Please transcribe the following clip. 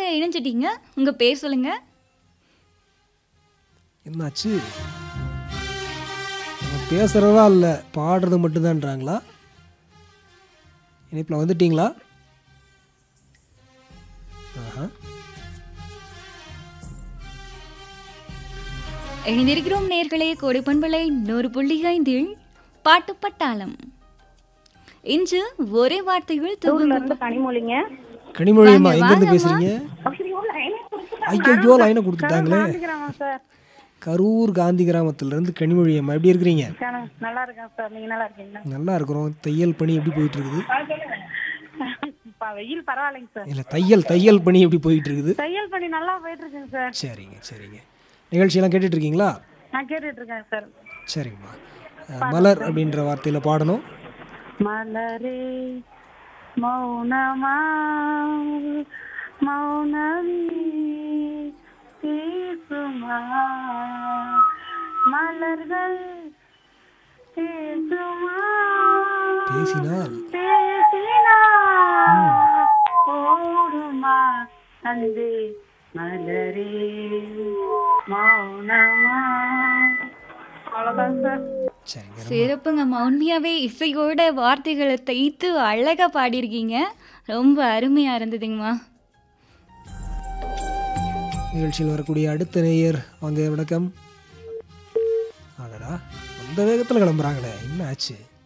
இணைஞ்சிட்டீங்க உங்க பேர் சொல்லுங்க என்னாச்சு நம்ம பேசுகிறதா இல்லை பாடுறது மட்டும்தான்றாங்களா இணைப்பில் வந்துட்டீங்களா ஆஹா இணைந்திருக்கிறோம் நேர்களே கோடை பண்பலை நூறு புள்ளி ஐந்தில் பாட்டு பட்டாளம் இன்று ஒரே வார்த்தையில் ஊர்ல துவங்கும் இருந்து கனிமொழிங்க கனிமொழியம்மா வாங்க, எங்கேருந்து வாங்கம்மா. பேசுகிறீங்க ஐயோ, line ஏ கொடுத்துட்டாங்க. ஐயோ லைனை கொடுத்துட்டாங்களே காந்திகிராமம் சார் கரூர் காந்தி கிராமத்துலேருந்து கனிமொழியம்மா எப்படி இருக்கிறீங்க கண- நல்லா இருக்கேன் சார் நீங்க நல்லா இருக்கீங்களா நல்லா இருக்கிறோம் தையல் பணி எப்படி போயிட்டு இருக்குது இப்ப வெயில் பரவாயில்லைங்க சார் இல்லை தையல் தையல் பணி எப்படி போயிட்டு இருக்குது தையல் பணி நல்லா போயிட்டு இருக்குங்க சார் சரிங்க சரிங்க நிகழ்ச்சியெல்லாம் கேட்டுட்டு இருக்கீங்களா நான் கேட்டுட்டு இருக்கேன் சார் சரிங்கம்மா அஹ், மலர் அப்படின்ற வார்த்தையில் பாடணும் மலரே மௌனமா மௌனமே பேசுமா மலர்கள் பேசுமா பேசினால் பேசினா ஓடுமா அன்பே மலரே மௌனமா அவ்வளோதான் சார் சரிங்க சிறப்புங்கம்மா உண்மையாவே இசையோட வார்த்தைகளை தைத்து அழகா பாடியிருக்கீங்க ரொம்ப அருமையா இருந்ததுங்கம்மா நிகழ்ச்சியில் வரக்கூடிய அடுத்த நேயர் வாங்க வணக்கம் அடடா அந்த வேகத்தில் கிளம்புறாங்களே என்ன ஆச்சு